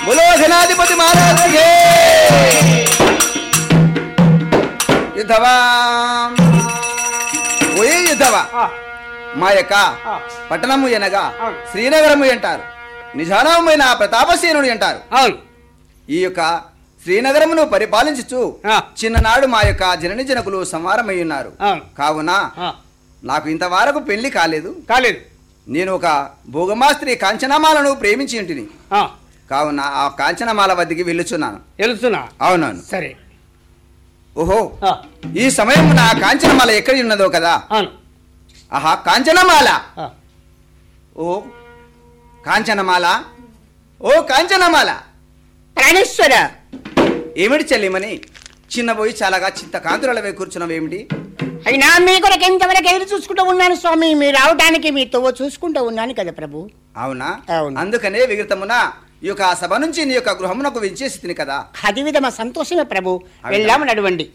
బులో ఘనాధిపతి మహారాజుకే యుద్ధవా ఓయే యుద్ధవా ఆ, మా యొక్క ఆ. పట్టణము ఎనగా అవును. శ్రీనగరము అంటారు నిజానమైన ప్రతాపసేనుడు అంటారు అవును ఈ యొక్క శ్రీనగరమును పరిపాలించుచు ఆ. చిన్ననాడు మా యొక్క జనని జనకులు సంవారమై ఉన్నారు అవును. కావున ఆ, నాకు ఇంతవరకు పెళ్లి కాలేదు కాలేదు నేను ఒక భోగమాస్త్రి కాంచనమాలను ప్రేమించి ఉంటిని ఆ, కావున ఆ కాంచనమాల వద్దకి వెళ్ళుచున్నాను తెలుస్తున్నా అవునవును సరే ఓహో ఆ, ఈ సమయం నా కాంచనమాల ఎక్కడి ఉన్నదో కదా అవును ఆహా కాంచనమాల ఆ, ఓ కాంచనమాల ఓ కాంచనమాల ప్రాణేశ్వర ఏమిటి చెల్లిమని చిన్నబోయి చాలాగా చింత కాంతులవే కూర్చున్నావేమిటి అయినా మీ కొరకు ఎంతవరకు ఎదురు చూసుకుంటూ ఉన్నాను స్వామి మీరు రావడానికి మీతో చూసుకుంటూ ఉన్నాను కదా ప్రభు అవునా అవును. అందుకనే విగతమున ఈ యొక్క సభ నుంచి నీ యొక్క గృహమునకు విచ్చేసి తిని కదా అది విధమ సంతోషమే ప్రభు వెళ్ళాము నడవండి